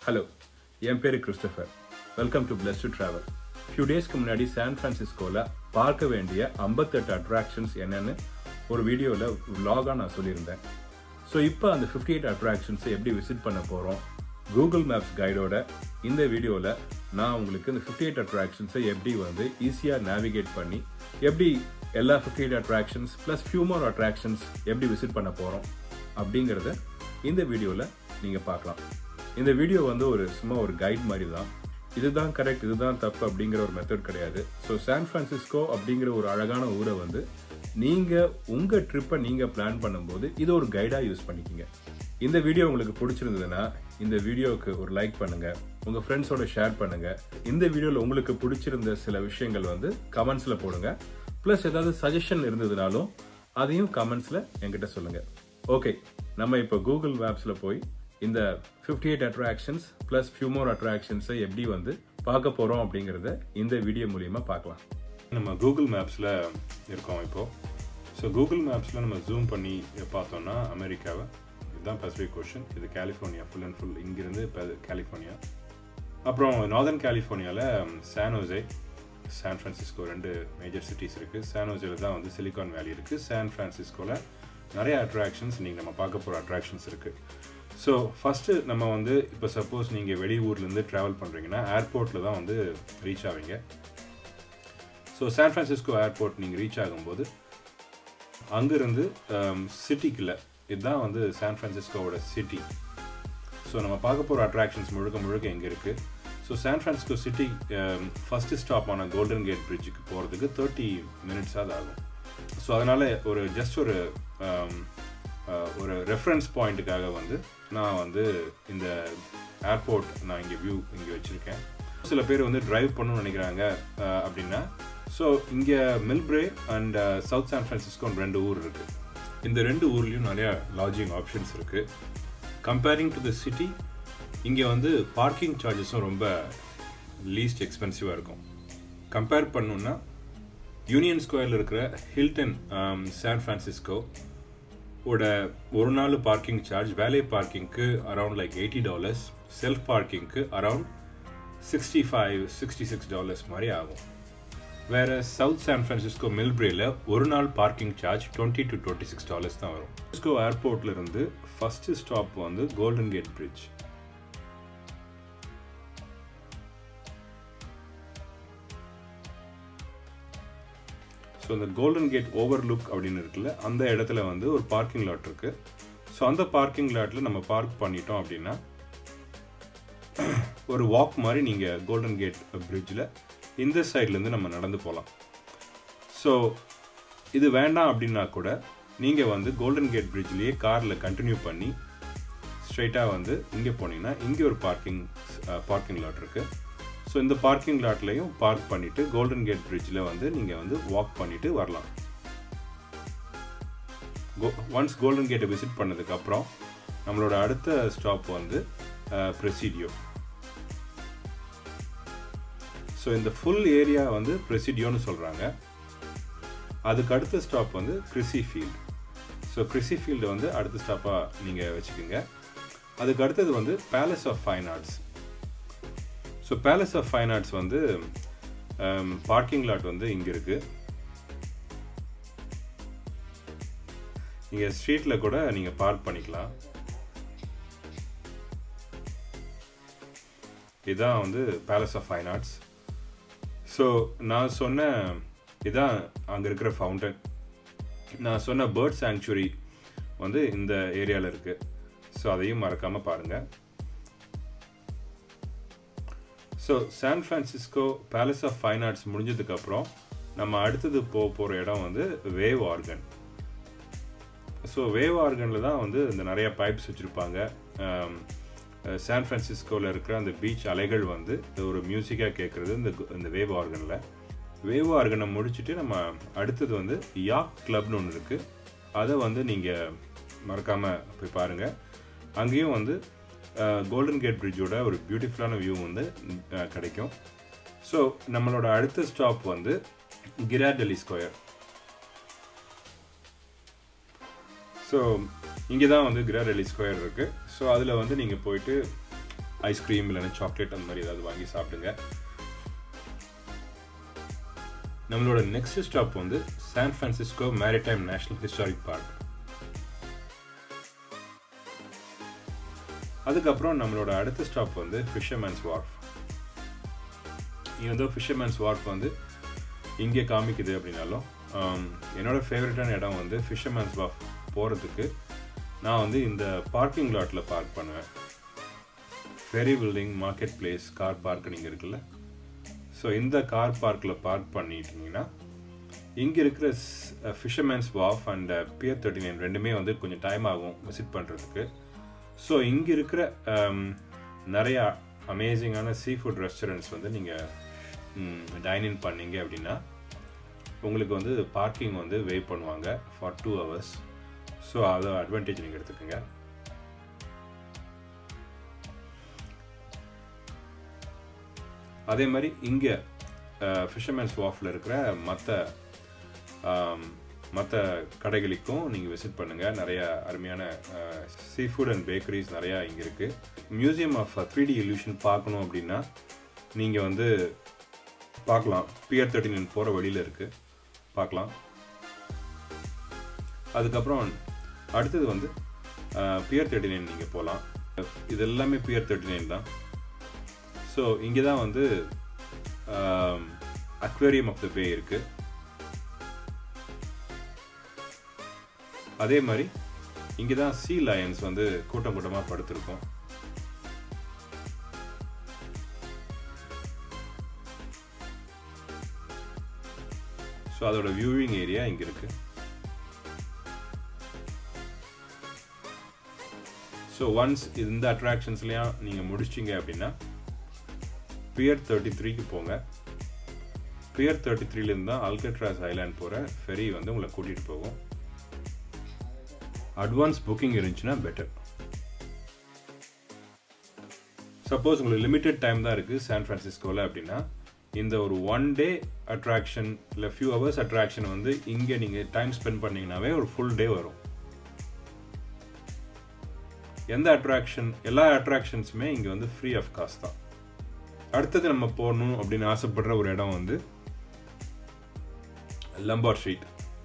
hello என் பேர் Christopher welcome to plus two travel few டேஸ்க்கு முன்னாடி சான் ஃப்ரான்சிஸ்கோவில் பார்க்க வேண்டிய ஐம்பத்தெட்டு அட்ராக்ஷன்ஸ் என்னன்னு ஒரு வீடியோவில் vlog-ஆ நான் சொல்லியிருந்தேன் ஸோ இப்போ அந்த ஃபிஃப்டி எயிட் அட்ராக்ஷன்ஸை எப்படி விசிட் பண்ண போகிறோம் கூகுள் மேப்ஸ் கைடோட இந்த வீடியோவில் நான் உங்களுக்கு இந்த ஃபிஃப்டி எயிட் அட்ராக்ஷன்ஸை எப்படி வந்து ஈஸியாக நேவிகேட் பண்ணி எப்படி எல்லா fifty eight attractions plus few more attractions எப்படி விசிட் பண்ண போகிறோம் அப்படிங்கிறத இந்த வீடியோவில் நீங்கள் பார்க்கலாம் இந்த வீடியோ வந்து ஒரு சும்மா ஒரு கைட் மாதிரி தான் இதுதான் கரெக்ட் இதுதான் தப்பு அப்படிங்கிற ஒரு மெத்தட் கிடையாது ஸோ சான் ஃப்ரான்சிஸ்கோ அப்படிங்கிற ஒரு அழகான ஊரை வந்து நீங்கள் உங்கள் ட்ரிப்பை நீங்கள் பிளான் பண்ணும்போது இது ஒரு கைடாக யூஸ் பண்ணிக்கிங்க இந்த வீடியோ உங்களுக்கு பிடிச்சிருந்ததுன்னா இந்த வீடியோவுக்கு ஒரு லைக் பண்ணுங்க உங்க ஃப்ரெண்ட்ஸோட ஷேர் பண்ணுங்க இந்த வீடியோவில் உங்களுக்கு பிடிச்சிருந்த சில விஷயங்கள் வந்து கமெண்ட்ஸ்ல போடுங்க ப்ளஸ் ஏதாவது சஜஷன் இருந்ததுனாலும் அதையும் கமெண்ட்ஸ்ல என்கிட்ட சொல்லுங்க ஓகே நம்ம இப்போ கூகுள் மேப்ஸ்ல போய் இந்த fifty eight attractions plus few more அட்ராக்ஷன்ஸை எப்படி வந்து பார்க்க போறோம் அப்படிங்கிறத இந்த வீடியோ மூலியமா பார்க்கலாம் நம்ம கூகுள் மேப்ஸில் இருக்கோம் இப்போ ஸோ கூகுள் மேப்ஸில் நம்ம ஜூம் பண்ணி பார்த்தோம்னா அமெரிக்காவை இதுதான் பசிபிக் ஓஷன் இது கலிஃபோர்னியா ஃபுல் அண்ட் ஃபுல் இங்கிருந்து கலிஃபோர்னியா அப்புறம் நார்தர்ன் கலிஃபோர்னியாவில் சானோசே சான் ஃப்ரான்சிஸ்கோ ரெண்டு மேஜர் சிட்டிஸ் இருக்குது சானோசேல தான் வந்து சிலிகான் வேலி இருக்குது சான் ஃப்ரான்சிஸ்கோவில் நிறைய அட்ராக்ஷன்ஸ் நீங்கள் நம்ம பார்க்க போகிற அட்ராக்ஷன்ஸ் இருக்குது ஸோ ஃபஸ்ட்டு நம்ம வந்து இப்போ சப்போஸ் நீங்கள் வெளியூர்லேருந்து ட்ராவல் பண்ணுறீங்கன்னா ஏர்போர்ட்டில் தான் வந்து ரீச் ஆவீங்க ஸோ சான் ஃப்ரான்சிஸ்கோ ஏர்போர்ட் நீங்கள் ரீச் ஆகும்போது அங்கேருந்து சிட்டிக்குள்ள இதுதான் வந்து சான் ஃப்ரான்சிஸ்கோவோட சிட்டி ஸோ நம்ம பார்க்க போகிற அட்ராக்ஷன்ஸ் முழுக்க முழுக்க எங்கே இருக்குது so San Francisco city first stop ஆன கோல்டன் கேட் பிரிட்ஜுக்கு போகிறதுக்கு தேர்ட்டி மினிட்ஸாக ஆகும் ஸோ அதனால் ஒரு ஜஸ்ட் ஒரு ஒரு ரெஃபரன்ஸ் பாயிண்ட்டுக்காக வந்து நான் வந்து இந்த ஏர்போர்ட் நான் இங்கே வியூ இங்கே வச்சுருக்கேன் சில பேர் வந்து டிரைவ் பண்ணணும்னு நினைக்கிறாங்க அப்படின்னா ஸோ இங்கே மில்ப்ரே அண்ட் சவுத் சான் ஃப்ரான்சிஸ்கோன்னு ரெண்டு ஊர் இருக்குது இந்த ரெண்டு ஊர்லேயும் நிறையா லாட்ஜிங் ஆப்ஷன்ஸ் இருக்குது கம்பேரிங் டு த சிட்டி இங்கே வந்து பார்க்கிங் சார்ஜஸும் ரொம்ப லீஸ்ட் எக்ஸ்பென்சிவாக இருக்கும் கம்பேர் பண்ணணுன்னா யூனியன் ஸ்கொயரில் இருக்கிற ஹில்டன் சான் ஃப்ரான்சிஸ்கோ ஓட ஒரு நாள் பார்க்கிங் சார்ஜ் வேலை பார்க்கிங்க்கு around like eighty dollars self பார்க்கிங்க்கு around sixty five sixty six dollars மாதிரி ஆகும் வேற சவுத் சான் ஃப்ரான்சிஸ்கோ மில்பிரேல ஒரு நாள் parking charge twenty two twenty six dollars தான் வரும் ஃப்ரான்சிஸ்கோ ஏர்போர்ட்ல இருந்து ஃபர்ஸ்ட் ஸ்டாப் வந்து கோல்டன் கேட் பிரிட்ஜ் ஸோ இந்த கோல்டன் கேட் ஓவர் லுக் அப்படின்னு இருக்குல்ல அந்த இடத்துல வந்து ஒரு பார்க்கிங் லாட் இருக்கு ஸோ அந்த பார்க்கிங் லாட்டில் நம்ம பார்க் பண்ணிட்டோம் அப்படின்னா ஒரு வாக் மாதிரி நீங்கள் கோல்டன் கேட் பிரிட்ஜில் இந்த சைட்லேருந்து நம்ம நடந்து போகலாம் ஸோ இது வேண்டாம் அப்படின்னா கூட நீங்கள் வந்து கோல்டன் கேட் பிரிட்ஜ்லேயே காரில் கண்டினியூ பண்ணி ஸ்ட்ரைட்டாக வந்து இங்கே போனீங்கன்னா இங்கே ஒரு பார்க்கிங் பார்க்கிங் லாட் இருக்குது ஸோ இந்த பார்க்கிங் லாட்லையும் பார்க் பண்ணிவிட்டு கோல்டன் கேட் பிரிட்ஜில் வந்து நீங்கள் வந்து வாக் பண்ணிவிட்டு வரலாம் ஒன்ஸ் கோல்டன் கேட்டை விசிட் பண்ணதுக்கப்புறம் நம்மளோட அடுத்த ஸ்டாப் வந்து ப்ரெசிடியோ ஸோ இந்த ஃபுல் ஏரியா வந்து ப்ரெசிடியோன்னு சொல்கிறாங்க அதுக்கு அடுத்த ஸ்டாப் வந்து Crissy Field so Crissy Field வந்து அடுத்த ஸ்டாப்பாக நீங்கள் வச்சுக்கோங்க அதுக்கு அடுத்தது வந்து Palace of Fine Arts so Palace of Fine Arts வந்து பார்க்கிங் லாட் வந்து இங்கே இருக்குது நீங்கள் ஸ்ட்ரீட்டில் கூட நீங்கள் பார்க் பண்ணிக்கலாம் இதுதான் வந்து Palace of Fine Arts so நான் சொன்ன இதான் அங்கே இருக்கிற ஃபவுண்டன் நான் சொன்ன பேர்ட் சாங்சுரி வந்து இந்த ஏரியாவில் இருக்குது ஸோ அதையும் மறக்காமல் பாருங்கள் so San Francisco Palace of Fine Arts முடிஞ்சதுக்கப்புறம் நம்ம அடுத்தது போக போகிற இடம் வந்து வேவ் ஆர்கன் ஸோ வேவ் ஆர்கனில் தான் வந்து இந்த நிறைய பைப்ஸ் வச்சுருப்பாங்க சான் ஃப்ரான்சிஸ்கோவில் இருக்கிற அந்த பீச் அலைகள் வந்து ஒரு மியூசிக்காக கேட்குறது இந்த இந்த வேவ் ஆர்கனில் வேவ் ஆர்கனை முடிச்சுட்டு நம்ம அடுத்தது வந்து யாக் கிளப்னு ஒன்று இருக்குது அதை வந்து நீங்கள் மறக்காமல் போய் பாருங்கள் அங்கேயும் வந்து கோல்டன் கேட் பிரிட்ஜோட ஒரு பியூட்டிஃபுல்லான வியூ வந்து கிடைக்கும் ஸோ நம்மளோட அடுத்த ஸ்டாப் வந்து கிராடலி ஸ்கொயர் ஸோ இங்கே தான் வந்து கிராடலி ஸ்கொயர் இருக்குது ஸோ அதில் வந்து நீங்கள் போயிட்டு ஐஸ்கிரீம் இல்லைன்னா சாக்லேட் அந்த மாதிரி ஏதாவது வாங்கி சாப்பிடுங்க நம்மளோட நெக்ஸ்ட் ஸ்டாப் வந்து San Francisco Maritime National Historic Park அதுக்கப்புறம் நம்மளோட அடுத்த ஸ்டாப் வந்து ஃபிஷர்மேன்ஸ் வார்ஃப் இது வந்து ஃபிஷர்மேன்ஸ் வார்ஃப் வந்து இங்கே காமிக்குது அப்படின்னாலும் என்னோட ஃபேவரட்டான இடம் வந்து ஃபிஷர்மேன்ஸ் வார்ஃப் போகிறதுக்கு நான் வந்து இந்த பார்க்கிங் லாட்டில் பார்க் பண்ணுவேன் Ferry Building Marketplace car parking இருக்குல்ல ஸோ இந்த கார் பார்க்கில் பார்க் பண்ணிட்டீங்கன்னா இங்கே இருக்கிற Fisherman's Wharf and Pier thirty nine ரெண்டுமே வந்து கொஞ்சம் டைம் ஆகும் விசிட் பண்ணுறதுக்கு ஸோ இங்கே இருக்கிற நிறையா அமேசிங்கான சீ ஃபுட் ரெஸ்டாரண்ட்ஸ் வந்து நீங்கள் டைனின் பண்ணீங்க அப்படின்னா உங்களுக்கு வந்து பார்க்கிங் வந்து வெயிட் பண்ணுவாங்க ஃபார் டூ ஹவர்ஸ் ஸோ அதை அட்வான்டேஜ் நீங்கள் எடுத்துக்கோங்க அதே மாதிரி இங்கே ஃபிஷர்மேன்ஸ் வாஃபில் இருக்கிற மற்ற மற்ற கடைகளுக்கும் நீங்கள் விசிட் பண்ணுங்கள் நிறைய அருமையான சீ ஃபுட் அண்ட் பேக்கரிஸ் நிறையா இங்கே இருக்குது Museum of three D Illusion பார்க்கணும் அப்படின்னா நீங்கள் வந்து பார்க்கலாம் பிஆர் தேர்ட்டி நைன் போகிற வழியில் இருக்குது பார்க்கலாம் அதுக்கப்புறம் அடுத்தது வந்து பிஆர் தேர்ட்டி நைன் நீங்கள் போகலாம் இது எல்லாமே பிஆர் தேர்ட்டி நைன் தான் ஸோ இங்கே தான் வந்து அக்வேரியம் ஆஃப் த பே இருக்குது அதே மாதிரி இங்கே தான் சி லயன்ஸ் வந்து கூட்டம் கூட்டமாக படுத்திருக்கோம் ஸோ அதோட வியூவிங் ஏரியா இங்கே இருக்கு ஸோ ஒன்ஸ் இந்த அட்ராக்ஷன்ஸ்லையும் நீங்கள் முடிச்சிங்க அப்படின்னா பியர் தேர்ட்டி த்ரீக்கு போங்க பியர் தேர்ட்டி த்ரீலேருந்து தான் அல்கட்ராஸ் ஐலாண்ட் போகிற ஃபெரி வந்து உங்களை கூட்டிகிட்டு போகும் அட்வான்ஸ் புக்கிங் இருந்துச்சுன்னா பெட்டர் சப்போஸ் உங்களுக்கு லிமிட்டட் டைம் தான் இருக்குது சான் ஃப்ரான்சிஸ்கோவில் அப்படின்னா இந்த ஒரு ஒன் டே அட்ராக்ஷன் இல்லை ஃபியூ ஹவர்ஸ் அட்ராக்ஷன் வந்து இங்கே நீங்கள் டைம் ஸ்பெண்ட் பண்ணிங்கனாவே ஒரு ஃபுல் டே வரும் எந்த அட்ராக்ஷன் எல்லா அட்ராக்ஷன்ஸுமே இங்கே வந்து ஃப்ரீ ஆஃப் காஸ்ட் தான் அடுத்தது நம்ம போகணும் அப்படின்னு ஆசைப்படுற ஒரு இடம் வந்து லம்பார் ஸ்ட்ரீட்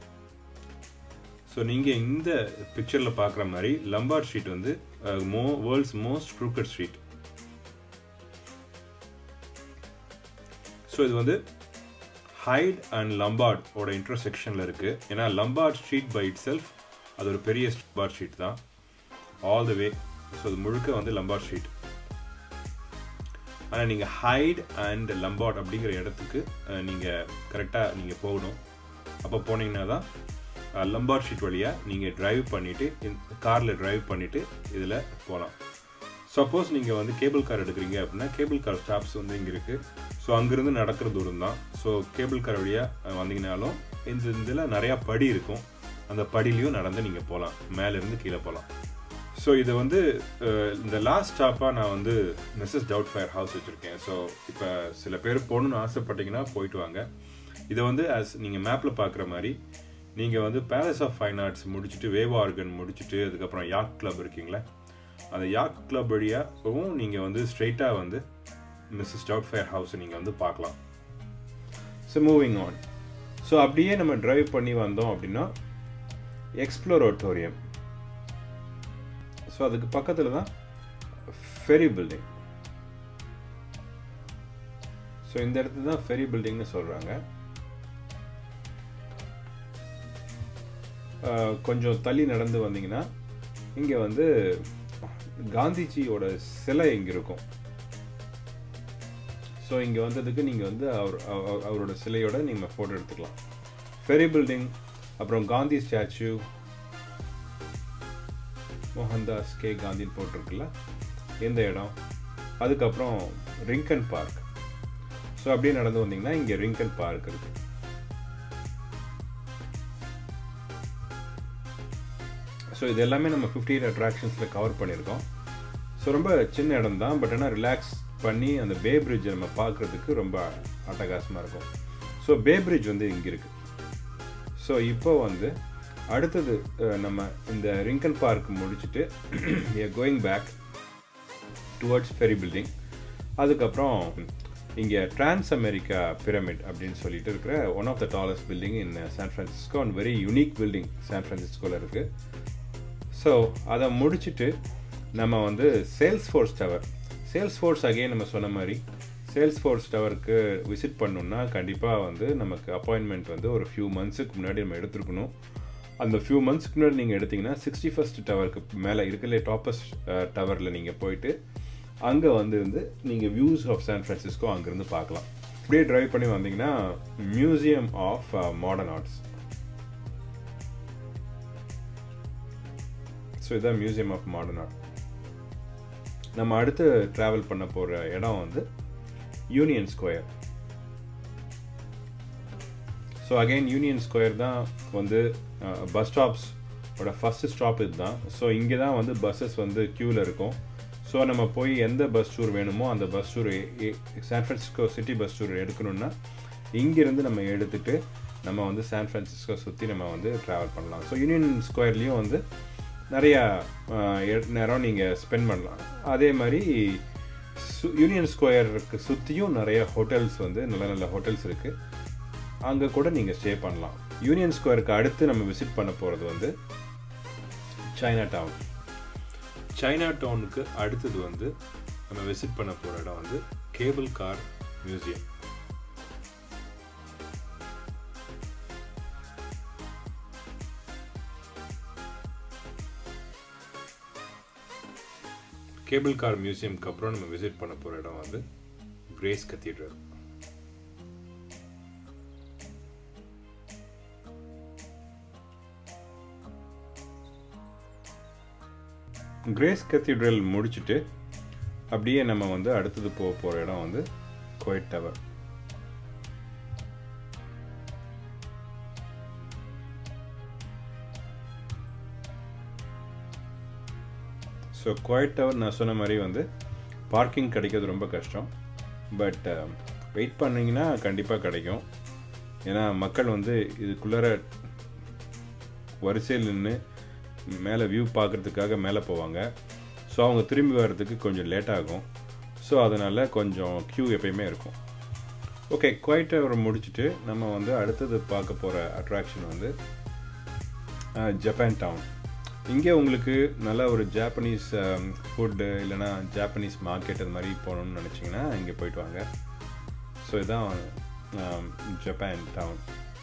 ஸோ நீங்கள் இந்த பிக்சரில் பார்க்குற மாதிரி லம்பார் ஸ்ட்ரீட் வந்து மோ world's most crooked street so இது வந்து ஹைட் அண்ட் லம்பார்ட் ஓட இன்டர்செக்ஷனில் இருக்குது ஏன்னா Lombard Street by itself அது ஒரு பெரிய லம்பார்ட் ஸ்ட்ரீட் தான் ஆல் த வே ஸோ அது முழுக்க வந்து லம்பார்ட் ஸ்ட்ரீட் ஆனால் நீங்கள் ஹைட் அண்ட் லம்பார்ட் அப்படிங்கிற இடத்துக்கு நீங்கள் கரெக்டாக நீங்கள் போகணும் அப்போ போனீங்கன்னா தான் லம்பார் ஷீட் வழியாக நீங்கள் டிரைவ் பண்ணிவிட்டு காரில் டிரைவ் பண்ணிவிட்டு இதில் போகலாம் சப்போஸ் நீங்கள் வந்து கேபிள் கார் எடுக்கிறீங்க அப்படின்னா கேபிள் கார் ஸ்டாப்ஸ் வந்து இங்கே இருக்குது ஸோ அங்கேருந்து நடக்கிற தூரம் தான் ஸோ கேபிள் கார் வழியாக வந்தீங்கனாலும் இந்த இதில் நிறையா படி இருக்கும் அந்த படிலையும் நடந்து நீங்கள் போகலாம் மேலேருந்து கீழே போகலாம் ஸோ இது வந்து இந்த லாஸ்ட் ஸ்டாப்பாக நான் வந்து மிஸ்ஸஸ் டவுட் ஃபயர் ஹவுஸ் வச்சுருக்கேன் ஸோ இப்போ சில பேர் போகணுன்னு ஆசைப்பட்டீங்கன்னா போயிட்டு வாங்க இதை வந்து ஆஸ் நீங்கள் மேப்பில் பார்க்குற மாதிரி நீங்கள் வந்து பேலஸ் ஆஃப் ஃபைன் ஆர்ட்ஸ் முடிச்சுட்டு வேவ் ஆர்கன் முடிச்சுட்டு அதுக்கப்புறம் யாக் கிளப் இருக்கீங்களா அந்த யாக் கிளப் வழியாகவும் நீங்கள் வந்து ஸ்ட்ரெயிட்டாக வந்து மிஸ்ஸஸ் டவுட் ஃபயர் ஹவுஸை நீங்கள் வந்து பார்க்கலாம் ஸோ மூவிங் ஆன் ஸோ அப்படியே நம்ம ட்ரைவ் பண்ணி வந்தோம் அப்படின்னா எக்ஸ்ப்ளோரோட்டோரியம் ஸோ அதுக்கு பக்கத்தில் தான் ஃபெரி பில்டிங் ஸோ இந்த இடத்துல தான் ஃபெரி பில்டிங்னு சொல்கிறாங்க கொஞ்சம் தள்ளி நடந்து வந்தீங்கன்னா இங்கே வந்து காந்திஜியோட சிலை இங்கே இருக்கும் ஸோ இங்கே வந்ததுக்கு நீங்கள் வந்து அவர் அவரோட சிலையோட நீங்கள் ஃபோட்டோ எடுத்துக்கலாம் ஃபெரி பில்டிங் அப்புறம் காந்தி ஸ்டாச்சு மோகன்தாஸ் கே காந்தின்னு போட்டிருக்குல்ல இந்த இடம் அதுக்கப்புறம் ரிங்கன் பார்க் ஸோ அப்படியே நடந்து வந்தீங்கன்னா இங்கே ரிங்கன் பார்க் இருக்கு ஸோ இது எல்லாமே நம்ம ஃபிஃப்டி எயிட் அட்ராக்ஷன்ஸில் கவர் பண்ணியிருக்கோம் ஸோ ரொம்ப சின்ன இடம் தான் பட் ஆனால் ரிலாக்ஸ் பண்ணி அந்த பே பிரிட்ஜை நம்ம பார்க்குறதுக்கு ரொம்ப அட்டகாசமாக இருக்கும் ஸோ பே பிரிட்ஜ் வந்து இங்கே இருக்குது ஸோ இப்போ வந்து அடுத்தது நம்ம இந்த ரிங்கன் பார்க் முடிச்சுட்டு going back towards Ferry Building அதுக்கப்புறம் இங்கே டிரான்ஸ் அமெரிக்கா பிரமிட் அப்படின்னு சொல்லிட்டு இருக்கிற one of the tallest building in San Francisco and very unique building San ஃப்ரான்சிஸ்கோவில் இருக்குது ஸோ அதை முடிச்சுட்டு நம்ம வந்து Salesforce Tower Salesforce again நம்ம சொன்ன மாதிரி சேல்ஸ் ஃபோர்ஸ் டவருக்கு விசிட் பண்ணணுன்னா கண்டிப்பாக வந்து நமக்கு அப்பாயின்மெண்ட் வந்து ஒரு ஃபியூ மந்த்ஸுக்கு முன்னாடி நம்ம எடுத்துருக்கணும் அந்த ஃபியூ மந்த்ஸ்க்கு முன்னாடி நீங்கள் எடுத்திங்கன்னா சிக்ஸ்டி ஃபஸ்ட் டவருக்கு மேலே இருக்கல டாப்பஸ்ட் டவரில் நீங்கள் போயிட்டு அங்கே வந்து இருந்து நீங்கள் வியூஸ் ஆஃப் சான் ஃப்ரான்சிஸ்கோ அங்கேருந்து பார்க்கலாம் அப்படியே ட்ரைவ் பண்ணி வந்தீங்கன்னா Museum of Modern Arts so இதான் மியூசியம் ஆஃப் மாடர்ன் ஆர்ட் நம்ம அடுத்து ட்ராவல் பண்ண போகிற இடம் வந்து Union Square so again Union Square தான் வந்து பஸ் ஸ்டாப்ஸ் ஓட ஃபஸ்ட்டு ஸ்டாப் இதுதான் ஸோ இங்கே தான் வந்து பஸ்ஸஸ் வந்து க்யூவில் இருக்கும் ஸோ நம்ம போய் எந்த பஸ் டூர் வேணுமோ அந்த bus tour San Francisco city bus tour எடுக்கணும்னா இங்கேருந்து நம்ம எடுத்துகிட்டு நம்ம வந்து சான் ஃப்ரான்சிஸ்கோ சுற்றி நம்ம வந்து ட்ராவல் பண்ணலாம் ஸோ யூனியன் ஸ்கொயர்லேயும் வந்து நிறையா நேரம் நீங்கள் ஸ்பெண்ட் பண்ணலாம் அதே மாதிரி சு யூனியன் ஸ்கொயருக்கு சுற்றியும் நிறைய ஹோட்டல்ஸ் வந்து நல்ல நல்ல ஹோட்டல்ஸ் இருக்குது அங்கே கூட நீங்கள் ஸ்டே பண்ணலாம் யூனியன் ஸ்கொயருக்கு அடுத்து நம்ம விசிட் பண்ண போகிறது வந்து சைனா டவுன் சைனா டவுனுக்கு அடுத்தது வந்து நம்ம விசிட் பண்ண போகிற இடம் வந்து Cable Car Museum cable car மியூசியம்க்கு அப்புறம் நம்ம விசிட் பண்ண போகிற இடம் வந்து கிரேஸ் கத்தீட்ரல் கிரேஸ் கத்தீட்ரல் முடிச்சுட்டு அப்படியே நம்ம வந்து அடுத்தது போக போகிற இடம் வந்து Coit Tower so Coit Tower நான் சொன்ன மாதிரி வந்து பார்க்கிங் கிடைக்கிறது ரொம்ப கஷ்டம் பட் வெயிட் பண்ணிங்கன்னா கண்டிப்பாக கிடைக்கும் ஏன்னா மக்கள் வந்து இதுக்குள்ளார வரிசையில் நின்று மேலே வியூ பார்க்குறதுக்காக மேலே போவாங்க ஸோ அவங்க திரும்பி வர்றதுக்கு கொஞ்சம் லேட் ஆகும் ஸோ அதனால் கொஞ்சம் க்யூ எப்பயுமே இருக்கும் ஓகே குவைட் டவர் முடிச்சுட்டு நம்ம வந்து அடுத்தது பார்க்க போகிற அட்ராக்ஷன் வந்து ஜப்பான் டவுன் இங்கே உங்களுக்கு நல்ல ஒரு ஜாப்பனீஸ் ஃபுட்டு இல்லைனா ஜாப்பனீஸ் மார்க்கெட் அது மாதிரி போகணுன்னு நினச்சிங்கன்னா இங்கே போயிட்டு வாங்க ஸோ இதுதான் ஜப்பான் டவுன்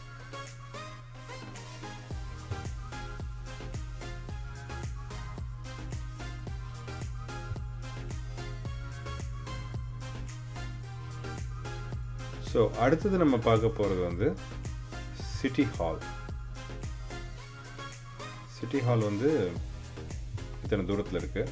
ஸோ அடுத்தது நம்ம பார்க்க போகிறது வந்து சிட்டி ஹால் சிட்டி ஹால் வந்து இத்தனை தூரத்தில் இருக்கு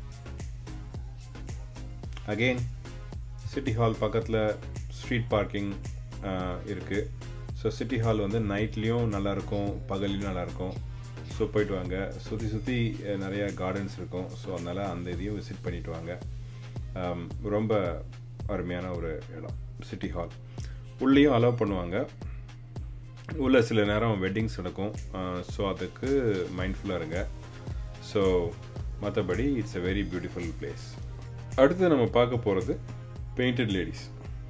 அகெயின் சிட்டி ஹால் பக்கத்தில் ஸ்ட்ரீட் பார்க்கிங் இருக்குது ஸோ சிட்டி ஹால் வந்து நைட்லேயும் நல்லாயிருக்கும் பகல்லையும் நல்லாயிருக்கும் ஸோ போயிட்டு வாங்க சுற்றி சுற்றி நிறையா கார்டன்ஸ் இருக்கும் ஸோ அதனால் அந்த இதையும் விசிட் பண்ணிட்டு வாங்க ரொம்ப அருமையான ஒரு இடம் சிட்டி ஹால் உள்ளேயும் அலோவ் பண்ணுவாங்க உள்ள சில நேரம் வெட்டிங்ஸ் நடக்கும் ஸோ அதுக்கு மைண்ட்ஃபுல்லாக இருங்க ஸோ மற்றபடி it's a very beautiful place அடுத்து நம்ம பார்க்க போகிறது Painted Ladies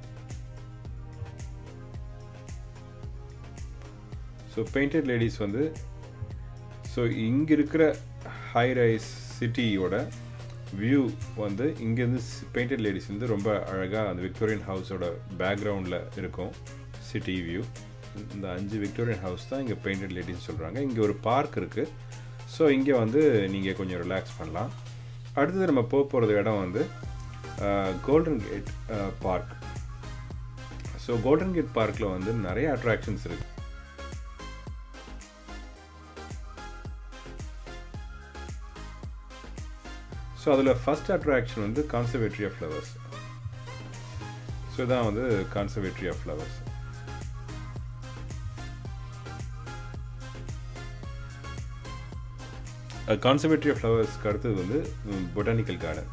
so Painted Ladies வந்து ஸோ இங்கே இருக்கிற ஹை ரைஸ் சிட்டியோட வியூ வந்து இங்கேருந்து பெயிண்டட் லேடிஸ் வந்து ரொம்ப அழகாக அந்த விக்டோரியன் ஹவுஸோட பேக்ரவுண்டில் இருக்கும் சிட்டி வியூ இந்த அஞ்சு விக்டோரியன் ஹவுஸ் தான் இங்கே பெயிண்டட் லேடிஸ் சொல்கிறாங்க இங்கே ஒரு பார்க் இருக்குது ஸோ இங்கே வந்து நீங்கள் கொஞ்சம் ரிலாக்ஸ் பண்ணலாம் அடுத்தது நம்ம போக போகிறது இடம் வந்து Golden Gate Park so Golden Gate பார்க்கில் வந்து நிறைய அட்ராக்ஷன்ஸ் இருக்குது ஸோ அதில் ஃபஸ்ட் அட்ராக்ஷன் வந்து கான்சர்வேட்ரி ஆஃப் ஃப்ளவர்ஸ் ஸோ இதான் வந்து Conservatory of Flowers Conservatory of ஃப்ளவர்ஸ்க்கு அடுத்தது வந்து பொட்டானிக்கல் கார்டன்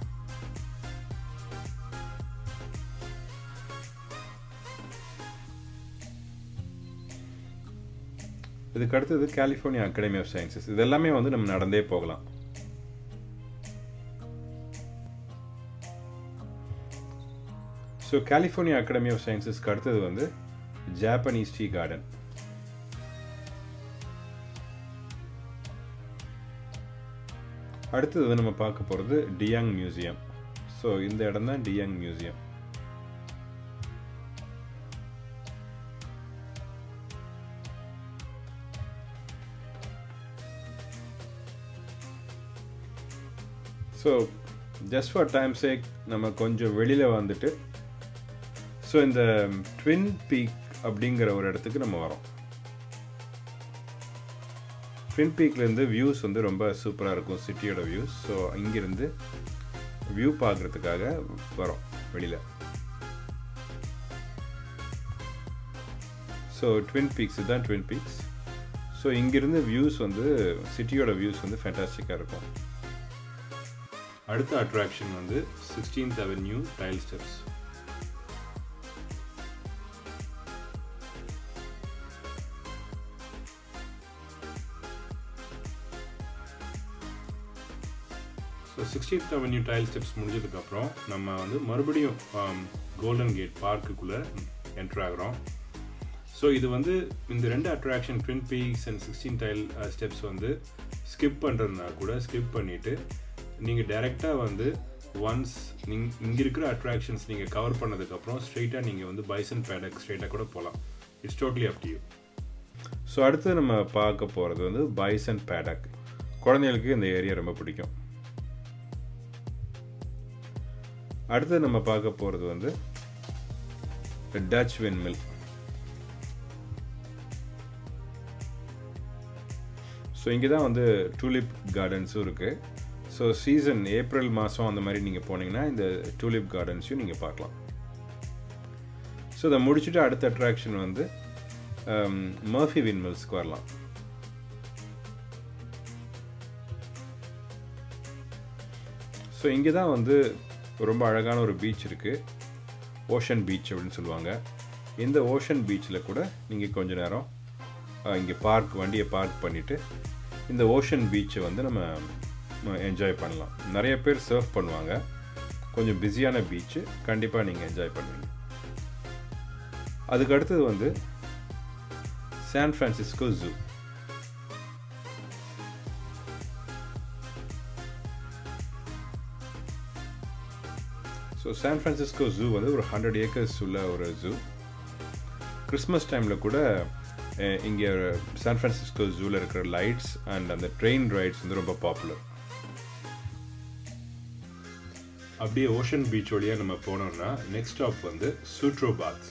இதுக்கு அடுத்தது கலிஃபோர்னியா அகாடமி ஆஃப் சயின்சஸ் இது எல்லாமே வந்து நம்ம நடந்தே போகலாம் ஸோ கலிஃபோர்னியா அகாடமி ஆஃப் சயின்சஸ்க்கு அடுத்தது வந்து ஜாப்பனீஸ் டீ கார்டன் அடுத்தது வந்து நம்ம பார்க்க போகிறது டியாங் மியூசியம் ஸோ இந்த இடம் தான் de Young Museum so just for time sake நம்ம கொஞ்சம் வெளியில் வந்துட்டு ஸோ இந்த ட்வின் பீக் அப்படிங்கிற ஒரு இடத்துக்கு நம்ம வரோம் ட்வின் பீக்லேருந்து வியூஸ் வந்து ரொம்ப சூப்பராக இருக்கும் சிட்டியோட வியூஸ் ஸோ இங்கேருந்து வியூ பார்க்குறதுக்காக வரோம் வெளியில் ஸோ ட்வின் பீக்ஸ் இதுதான் ட்வின் பீக்ஸ் ஸோ இங்கேருந்து வியூஸ் வந்து சிட்டியோட வியூஸ் வந்து ஃபேண்டாஸ்டிக்காக இருக்கும் அடுத்த அட்ராக்ஷன் வந்து Sixteenth Avenue tile steps so Sixteenth Avenue tile steps முடிஞ்சதுக்கப்புறம் நம்ம வந்து மறுபடியும் கோல்டன் கேட் பார்க்குக்குள்ளே என்ட்ரு ஆகிறோம் ஸோ இது வந்து இந்த ரெண்டு attraction Twin Peaks and Sixteen tile steps வந்து ஸ்கிப் பண்ணுறதுனா கூட ஸ்கிப் பண்ணிவிட்டு நீங்கள் டைரெக்டாக வந்து ஒன்ஸ் நீங் இங்கே இருக்கிற அட்ராக்ஷன்ஸ் நீங்கள் கவர் பண்ணதுக்கப்புறம் ஸ்ட்ரெயிட்டாக நீங்கள் வந்து பைசன் பேடக் ஸ்ட்ரெயிட்டாக கூட போகலாம் it's totally up to you so அடுத்து நம்ம பார்க்க போகிறது வந்து பைசன் பேடக் குழந்தைகளுக்கு இந்த ஏரியா ரொம்ப பிடிக்கும் அடுத்து நம்ம பார்க்க போகிறது வந்து டச் வின்மில் ஸோ இங்கே தான் வந்து டூலிப் கார்டன்ஸும் இருக்குது ஸோ சீசன் ஏப்ரல் மாதம் அந்த மாதிரி நீங்கள் போனீங்கன்னா இந்த டூலிப் கார்டன்ஸையும் நீங்கள் பார்க்கலாம் ஸோ இதை முடிச்சுட்டு அடுத்த அட்ராக்ஷன் வந்து மர்ஃபி வின்மில்ஸ்க்கு வரலாம் ஸோ இங்கே தான் வந்து ரொம்ப அழகான ஒரு பீச் இருக்குது ஓஷன் பீச் அப்படின்னு சொல்லுவாங்க இந்த ஓஷன் பீச்சில் கூட நீங்கள் கொஞ்ச நேரம் இங்கே பார்க் வண்டியை பார்க் பண்ணிவிட்டு இந்த ஓஷன் பீச்சை வந்து நம்ம என்ஜாய் பண்ணலாம் நிறைய பேர் சர்வ் பண்ணுவாங்க கொஞ்சம் பிஸியான பீச்சு கண்டிப்பாக நீங்கள் என்ஜாய் பண்ணுவீங்க அதுக்கு அடுத்தது வந்து San Francisco Zoo so San Francisco Zoo வந்து ஒரு ஹண்ட்ரட் ஏக்கர்ஸ் உள்ள ஒரு ஜூ கிறிஸ்மஸ் டைமில் கூட இங்கே சான் ஃப்ரான்சிஸ்கோ ஜூவில் இருக்கிற லைட்ஸ் அண்ட் அந்த ட்ரெயின் ரைட்ஸ் வந்து ரொம்ப பாப்புலர் அப்படியே ஓஷன் பீச் வழியாக நம்ம போனோம்னா நெக்ஸ்ட் ஸ்டாப் வந்து சூட்ரோ பாத்ஸ்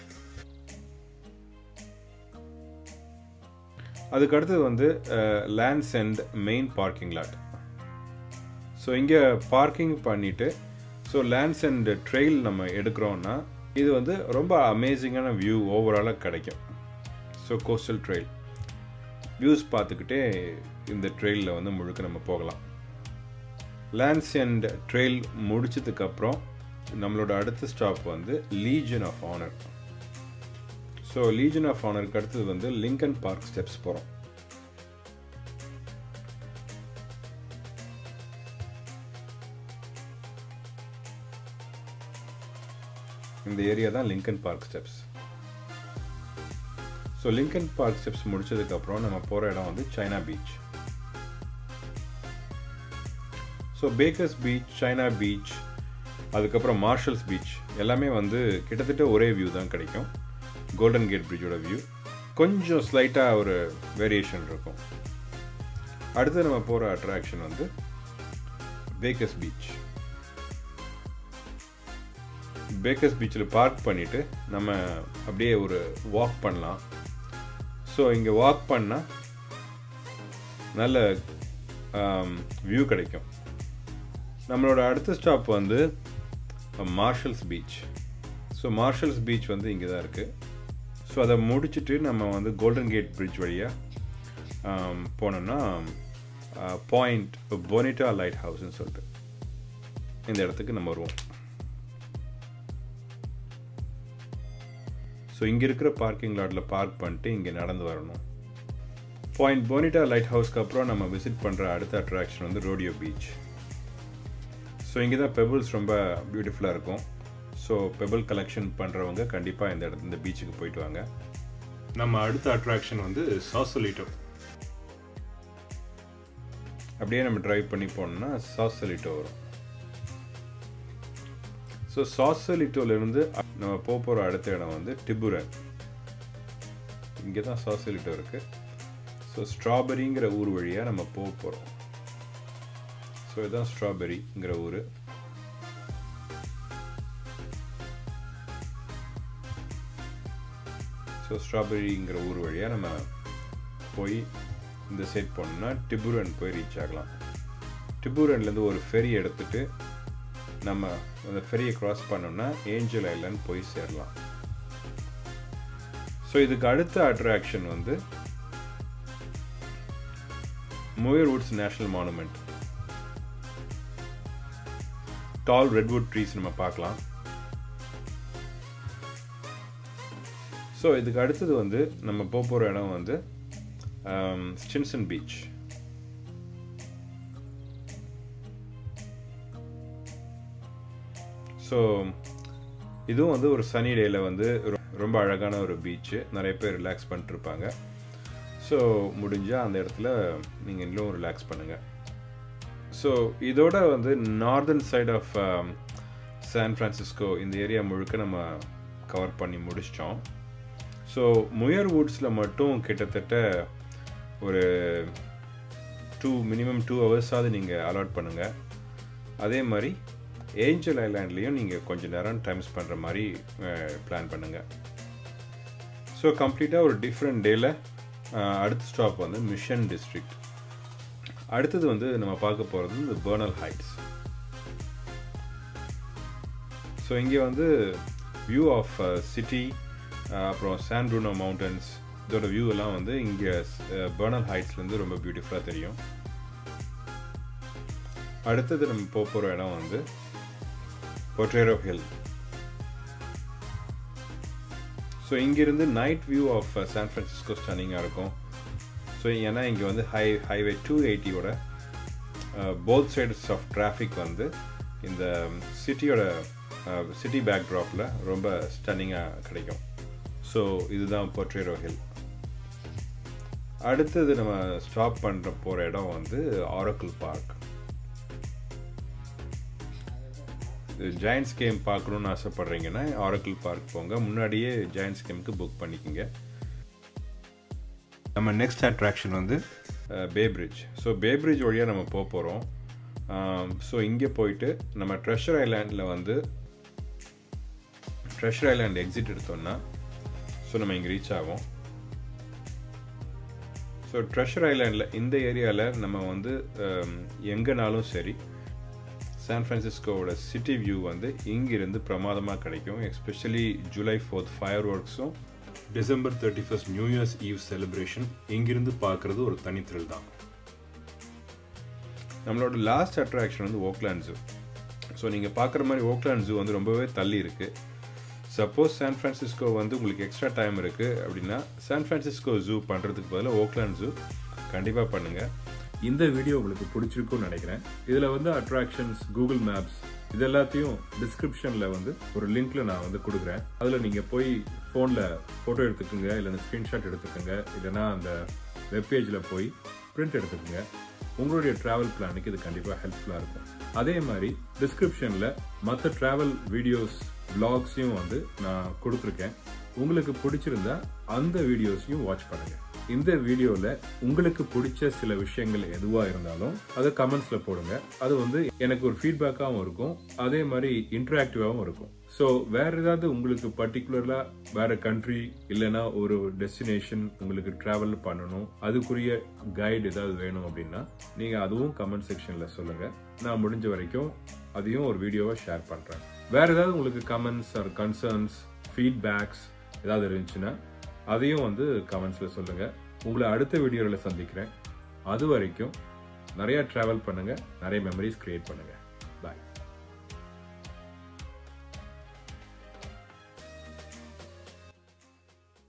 அதுக்கு அடுத்தது வந்து Lands End main parking lot so இங்கே பார்க்கிங் பண்ணிவிட்டு ஸோ லேண்ட்ஸ் அண்ட் ட்ரெயில் நம்ம எடுக்கிறோன்னா இது வந்து ரொம்ப அமேசிங்கான வியூ ஓவராலாக கிடைக்கும் ஸோ கோஸ்டல் ட்ரெயில் வியூஸ் பார்த்துக்கிட்டே இந்த ட்ரெயிலில் வந்து முழுக்க நம்ம போகலாம் லேண்ட்ஸ் அண்ட் ட்ரெயில் முடிச்சதுக்கப்புறம் நம்மளோட அடுத்த ஸ்டாப் வந்து Legion of Honor so Legion of ஆனருக்கு அடுத்தது வந்து லிங்கன் பார்க் ஸ்டெப்ஸ் போகிறோம் இந்த ஏரியா தான் Lincoln Park steps so Lincoln Park steps முடிச்சதுக்கப்புறம் நம்ம போகிற இடம் வந்து China Beach so Bakers Beach China Beach அதுக்கப்புறம் மார்ஷல்ஸ் பீச் எல்லாமே வந்து கிட்டத்தட்ட ஒரே வியூ தான் கிடைக்கும் கோல்டன் கேட் பிரிட்ஜோட வியூ கொஞ்சம் ஸ்லைட்டாக ஒரு வேரியேஷன் இருக்கும் அடுத்து நம்ம போகிற அட்ராக்ஷன் வந்து பேக்கர்ஸ் பீச் பேக்கர்ஸ் பீச்சில் பார்க் பண்ணிவிட்டு நம்ம அப்படியே ஒரு வாக் பண்ணலாம் ஸோ இங்கே வாக் பண்ணால் நல்ல வியூ கிடைக்கும் நம்மளோட அடுத்த ஸ்டாப் வந்து Marshall's Beach so Marshall's Beach வந்து இங்கே தான் இருக்குது ஸோ அதை முடிச்சுட்டு நம்ம வந்து கோல்டன் கேட் பிரிட்ஜ் வழியாக போனோம்னா பாயிண்ட் போனிட்டா லைட் ஹவுஸ்ன்னு சொல்லிட்டு இந்த இடத்துக்கு நம்ம வருவோம் ஸோ இங்கே இருக்கிற பார்க்கிங் லாட்டில் பார்க் பண்ணிட்டு இங்கே நடந்து வரணும் பாயிண்ட் போனிட்டா லைட் ஹவுஸ்க்கு அப்புறம் நம்ம விசிட் பண்ணுற அடுத்த அட்ராக்ஷன் வந்து ரோடியோ பீச் ஸோ இங்கே தான் பெபிள்ஸ் ரொம்ப பியூட்டிஃபுல்லாக இருக்கும் ஸோ பெபிள் கலெக்ஷன் பண்ணுறவங்க கண்டிப்பாக இந்த இடத்து இந்த பீச்சுக்கு போயிட்டு வாங்க நம்ம அடுத்த அட்ராக்ஷன் வந்து சாசலிட்டோ அப்படியே நம்ம ட்ரைவ் பண்ணி போனோம்னா சாசலிட்டோ வரும் ஸோ சாசலிட்டோலேருந்து நம்ம போக போகிற அடுத்த இடம் வந்து டிபுரன் இங்கே தான் சாசலிட்டோ இருக்குது ஸோ ஸ்ட்ராபெரிங்கிற ஊர் வழியாக நம்ம போக போகிறோம் ஸோ இதுதான் ஸ்ட்ராபெரிங்கிற ஊர் ஸோ ஸ்ட்ராபெரிங்கிற ஊர் வழியாக நம்ம போய் இந்த சைட் போனோம்னா டிபுரன் போய் ரீச் ஆகலாம் டிபுரன்லேருந்து ஒரு ஃபெரி எடுத்துட்டு நம்ம அந்த ஃபெரியை க்ராஸ் பண்ணோம்னா ஏஞ்சல் ஐலாண்ட் போய் சேரலாம் ஸோ இதுக்கு அடுத்த அட்ராக்ஷன் வந்து Muir Woods National Monument tall redwood trees நம்ம பார்க்கலாம் ஸோ இதுக்கு அடுத்தது வந்து நம்ம போக போகிற இடம் வந்து ஸ்டின்சன் பீச் ஸோ இதுவும் வந்து ஒரு சனி டேயில் வந்து ரொம்ப அழகான ஒரு பீச்சு நிறைய பேர் ரிலாக்ஸ் பண்ணிட்டுருப்பாங்க ஸோ முடிஞ்சால் அந்த இடத்துல நீங்கள் இன்னும் ரிலாக்ஸ் பண்ணுங்கள் ஸோ இதோட வந்து northern side of San Francisco இந்த ஏரியா முழுக்க நம்ம கவர் பண்ணி முடிச்சிட்டோம் ஸோ முயர் வுட்ஸில் மட்டும் கிட்டத்தட்ட ஒரு டூ மினிமம் டூ ஹவர்ஸாவது நீங்கள் அலாட் பண்ணுங்கள் அதே மாதிரி ஏஞ்சல் ஐலாண்ட்லேயும் நீங்கள் கொஞ்சம் நேரம் டைம் பண்ணுற மாதிரி பிளான் பண்ணுங்கள் ஸோ கம்ப்ளீட்டாக ஒரு டிஃப்ரெண்ட் டேயில் அடுத்த ஸ்டாப் வந்து மிஷன் டிஸ்ட்ரிக்ட் அடுத்தது வந்து நம்ம பார்க்க போகிறது இந்த பேர்னல் ஹைட்ஸ் ஸோ இங்கே வந்து வியூ ஆஃப் சிட்டி அப்புறம் சான் ப்ரூனோ மவுண்டன்ஸ் இதோட வியூ எல்லாம் வந்து இங்கே பேர்னல் ஹைட்ஸ்லேருந்து ரொம்ப பியூட்டிஃபுல்லாக தெரியும் அடுத்தது நம்ம போக போகிற இடம் வந்து பொட்டேரோ ஹில் ஸோ இங்கேருந்து night view of San Francisco ஸ்டனிங்காக இருக்கும் ஸோ ஏன்னா இங்கே வந்து ஹை ஹைவே டூ எயிட்டியோட போத் சைட்ஸ் ஆஃப் டிராஃபிக் வந்து இந்த சிட்டியோட சிட்டி பேக் ட்ராப்பில் ரொம்ப ஸ்டன்னிங்காக கிடைக்கும் ஸோ இதுதான் பொட்ரேரோ ஹில் அடுத்தது நம்ம ஸ்டாப் பண்ணுற போகிற இடம் வந்து ஆரக்கிள் பார்க் ஜாயின்ஸ் கேம் பார்க்கணுன்னு ஆசைப்பட்றீங்கன்னா ஆரக்கிள் பார்க் போங்க முன்னாடியே ஜாயின்ஸ் கேமுக்கு புக் பண்ணிக்கோங்க நம்ம நெக்ஸ்ட் அட்ராக்ஷன் வந்து Bay Bridge so Bay Bridge வழியாக நம்ம போக போகிறோம் ஸோ இங்கே போயிட்டு நம்ம ட்ரெஷர் ஐலாண்டில் வந்து ட்ரெஷர் ஐலாண்ட் எக்ஸிட் எடுத்தோம்னா ஸோ நம்ம இங்கே ரீச் ஆகும் ஸோ ட்ரெஷர் ஐலாண்டில் இந்த ஏரியாவில் நம்ம வந்து எங்கேனாலும் சரி சான் ஃப்ரான்சிஸ்கோவோட சிட்டி வியூ வந்து இங்கிருந்து பிரமாதமாக கிடைக்கும் எஸ்பெஷலி ஜூலை ஃபோர்த் ஃபயர் ஒர்க்ஸும் December thirty first New Year's Eve celebration இங்கிருந்து பார்க்குறது ஒரு தனி த்ரில் தான் நம்மளோட லாஸ்ட் அட்ராக்ஷன் வந்து ஓக்லாண்ட் ஜூ ஸோ நீங்கள் பார்க்குற மாதிரி ஓக்லாண்ட் ஜூ வந்து ரொம்பவே தள்ளி இருக்குது சப்போஸ் சான் ஃப்ரான்சிஸ்கோ வந்து உங்களுக்கு எக்ஸ்ட்ரா டைம் இருக்குது அப்படின்னா சான் ஃப்ரான்சிஸ்கோ ஜூ பண்ணுறதுக்கு பதிலாக ஓக்லாண்ட் ஜூ கண்டிப்பாக பண்ணுங்கள் இந்த வீடியோ உங்களுக்கு பிடிச்சிருக்கும்னு நினைக்கிறேன் இதில் வந்து அட்ராக்ஷன்ஸ் கூகுள் மேப்ஸ் இது எல்லாத்தையும் டிஸ்கிரிப்ஷனில் வந்து ஒரு லிங்க்ல நான் வந்து கொடுக்குறேன் அதில் நீங்கள் போய் ஃபோனில் ஃபோட்டோ எடுத்துக்கோங்க இல்லைன்னா ஸ்க்ரீன்ஷாட் எடுத்துக்கோங்க இல்லைன்னா அந்த வெப்பேஜில் போய் பிரிண்ட் எடுத்துக்கோங்க உங்களுடைய ட்ராவல் பிளானுக்கு இது கண்டிப்பாக ஹெல்ப்ஃபுல்லாக இருக்கும் அதே மாதிரி டிஸ்கிரிப்ஷனில் மற்ற ட்ராவல் வீடியோஸ் பிளாக்ஸையும் வந்து நான் கொடுத்துருக்கேன் உங்களுக்கு பிடிச்சிருந்தா அந்த வீடியோஸையும் வாட்ச் பண்ணுங்க இந்த வீடியோவில் உங்களுக்கு பிடிச்ச சில விஷயங்கள் எதுவாக இருந்தாலும் அதை கமெண்ட்ஸில் போடுங்க அது வந்து எனக்கு ஒரு ஃபீட்பேக்காகவும் இருக்கும் அதே மாதிரி இன்டராக்டிவாகவும் இருக்கும் ஸோ வேற ஏதாவது உங்களுக்கு பர்டிகுலராக வேற கண்ட்ரி இல்லைன்னா ஒரு டெஸ்டினேஷன் உங்களுக்கு டிராவல் பண்ணணும் அதுக்குரிய கைடு ஏதாவது வேணும் அப்படின்னா நீங்கள் அதுவும் கமெண்ட் செக்ஷனில் சொல்லுங்கள் நான் முடிஞ்ச வரைக்கும் அதையும் ஒரு வீடியோவை ஷேர் பண்ணுறேன் வேற ஏதாவது உங்களுக்கு கமெண்ட்ஸ் ஆர் கன்சர்ன்ஸ் ஃபீட்பேக்ஸ் ஏதாவது இருந்துச்சுன்னா அதையும் வந்து கமெண்ட்ஸில் சொல்லுங்கள் உங்களை அடுத்த வீடியோவில் சந்திக்கிறேன் அது வரைக்கும் நிறையா ட்ராவல் பண்ணுங்கள் நிறைய மெமரிஸ் க்ரியேட் பண்ணுங்கள்